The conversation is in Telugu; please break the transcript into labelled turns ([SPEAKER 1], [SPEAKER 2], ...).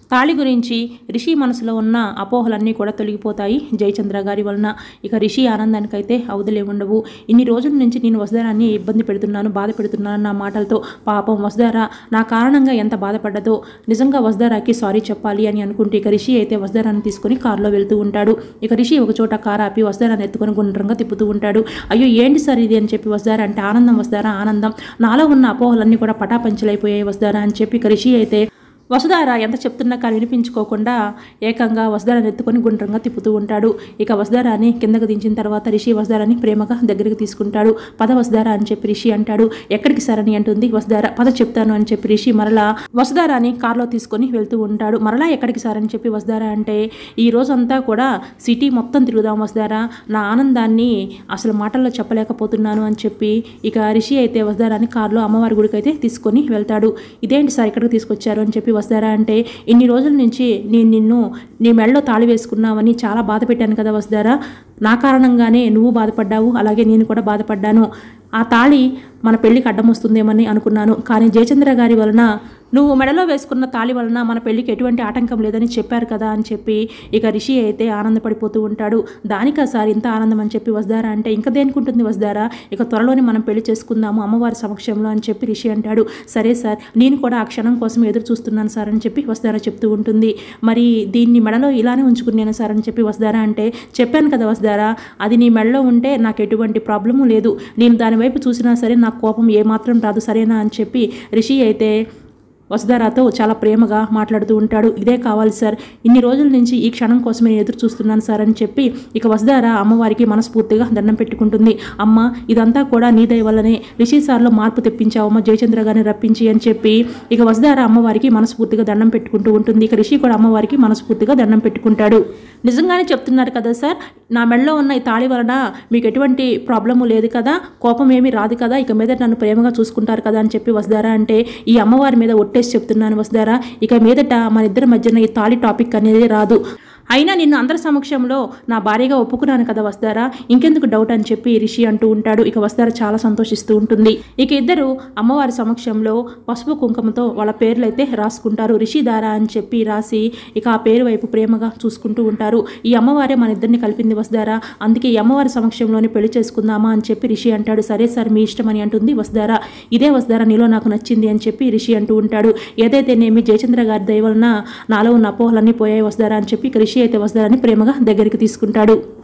[SPEAKER 1] తాళి గురించి రిషి మనసులో ఉన్న అపోహలన్నీ కూడా తొలగిపోతాయి జయచంద్ర గారి వలన ఇక రిషి ఆనందానికైతే అవధులే ఉండవు ఇన్ని రోజుల నుంచి నేను వసుధారాన్ని ఇబ్బంది పెడుతున్నాను బాధ పెడుతున్నాను నా మాటలతో పాపం వసుధార నా కారణంగా ఎంత బాధపడ్డదో నిజంగా వసుధారాకి సారీ చెప్పాలి అని అనుకుంటే ఇక రిషి అయితే వసుధారాన్ని తీసుకొని కారులో వెళ్తూ ఉంటాడు ఇక రిషి ఒక చోట కారు ఆపి వసుధారాన్ని ఎత్తుకొని గుండ్రంగా తిప్పుతూ ఉంటాడు అయ్యో ఏంటి సార్ ఇది అని చెప్పి వసుధార అంటే ఆనందం వసుధారా ఆనందం నాలో ఉన్న అపోహలన్నీ కూడా పటాపంచలైపోయాయి వసుధారా అని చెప్పి ఇక రిషి అయితే వసుధార ఎంత చెప్తున్నా కానీ వినిపించుకోకుండా ఏకంగా వసుధారాన్ని ఎత్తుకొని గుండ్రంగా తిప్పుతూ ఉంటాడు ఇక వసుధారాన్ని కిందకు దించిన తర్వాత రిషి వసుధారాన్ని ప్రేమగా దగ్గరికి తీసుకుంటాడు పద వసుధార అని చెప్పి రిషి అంటాడు ఎక్కడికి సరని అంటుంది వసుధార పద చెప్తాను అని చెప్పి రిషి మరలా వసుధారాన్ని కారులో తీసుకొని వెళ్తూ ఉంటాడు మరలా ఎక్కడికి సార్ అని చెప్పి వసుధార అంటే ఈ రోజంతా కూడా సిటీ మొత్తం తిరుగుదాం వసుధార నా ఆనందాన్ని అసలు మాటల్లో చెప్పలేకపోతున్నాను అని చెప్పి ఇక రిషి అయితే వసుధారాన్ని కారులో అమ్మవారి గుడికి అయితే తీసుకొని వెళ్తాడు ఇదేంటి సార్ ఇక్కడికి తీసుకొచ్చారు అని చెప్పి వస్తారా అంటే ఇన్ని రోజుల నుంచి నేను నిన్ను నీ మెడలో తాళి వేసుకున్నావని చాలా బాధ పెట్టాను కదా వస్తారా నా కారణంగానే నువ్వు బాధపడ్డావు అలాగే నేను కూడా బాధపడ్డాను ఆ తాళి మన పెళ్ళికి అడ్డం వస్తుందేమని అనుకున్నాను కానీ జయచంద్ర గారి వలన నువ్వు మెడలో వేసుకున్న తాళి వలన మన పెళ్ళికి ఎటువంటి ఆటంకం లేదని చెప్పారు కదా అని చెప్పి ఇక రిషి అయితే ఆనందపడిపోతూ ఉంటాడు దానికా సార్ ఇంత ఆనందం అని చెప్పి వస్తారా అంటే ఇంకా దేనికుంటుంది వస్తారా ఇక త్వరలోనే మనం పెళ్లి చేసుకుందాము అమ్మవారి సమక్షంలో అని చెప్పి రిషి అంటాడు సరే సార్ నేను కూడా ఆ క్షణం కోసం ఎదురు చూస్తున్నాను సార్ అని చెప్పి వస్తారా చెప్తూ ఉంటుంది మరి దీన్ని మెడలో ఇలానే ఉంచుకున్నాను సార్ అని చెప్పి వస్తారా అంటే చెప్పాను కదా వస్తారా అది నీ మెడలో ఉంటే నాకు ఎటువంటి ప్రాబ్లము లేదు నేను దాని వైపు చూసినా సరే నాకు కోపం ఏమాత్రం రాదు సరేనా అని చెప్పి రిషి అయితే వసుధారాతో చాలా ప్రేమగా మాట్లాడుతూ ఉంటాడు ఇదే కావాలి సార్ ఇన్ని రోజుల నుంచి ఈ క్షణం కోసమే నేను ఎదురు చూస్తున్నాను సార్ అని చెప్పి ఇక వసుధార అమ్మవారికి మనస్ఫూర్తిగా దండం పెట్టుకుంటుంది అమ్మ ఇదంతా కూడా నీ దయ వల్లనే రిషి సార్లో మార్పు తెప్పించావమ్మ జయచంద్ర గారిని రప్పించి అని చెప్పి ఇక వసుధార అమ్మవారికి మనస్ఫూర్తిగా దండం పెట్టుకుంటూ ఉంటుంది ఇక రిషి కూడా అమ్మవారికి మనస్ఫూర్తిగా దండం పెట్టుకుంటాడు నిజంగానే చెప్తున్నారు కదా సార్ నా మెడలో ఉన్న ఈ తాళి వలన మీకు ఎటువంటి ప్రాబ్లము లేదు కదా కోపం ఏమీ రాదు కదా ఇక మీద నన్ను ప్రేమగా చూసుకుంటారు కదా అని చెప్పి వసుధారా అంటే ఈ అమ్మవారి మీద ఒట్టేసి చెప్తున్నాను వసుధారా ఇక మీదట మన ఇద్దరి మధ్యన ఈ తాళి టాపిక్ అనేది రాదు అయినా నిన్ను అందరి సమక్షంలో నా భార్యగా ఒప్పుకున్నాను కదా వస్తారా ఇంకెందుకు డౌట్ అని చెప్పి రిషి అంటూ ఉంటాడు ఇక వస్తారా చాలా సంతోషిస్తూ ఉంటుంది ఇక ఇద్దరు అమ్మవారి సమక్షంలో పసుపు కుంకుమతో వాళ్ళ పేర్లు అయితే రాసుకుంటారు రిషి దారా అని చెప్పి రాసి ఇక ఆ పేరు వైపు ప్రేమగా చూసుకుంటూ ఉంటారు ఈ అమ్మవారే మన ఇద్దరిని కలిపింది వస్తారా అందుకే ఈ అమ్మవారి సమక్షంలోనే పెళ్లి చేసుకుందామా అని చెప్పి రిషి అంటాడు సరే సార్ మీ ఇష్టం అని అంటుంది వస్తారా ఇదే వస్తారా నీలో నాకు నచ్చింది అని చెప్పి రిషి అంటూ ఉంటాడు ఏదైతేనేమి జయచంద్ర గారి దయ వలన నాలో ఉన్న అపోహలన్నీ పోయాయి వస్తారా అని చెప్పి ఇక రిషి అయితే వస్తారని ప్రేమగా దగ్గరికి తీసుకుంటాడు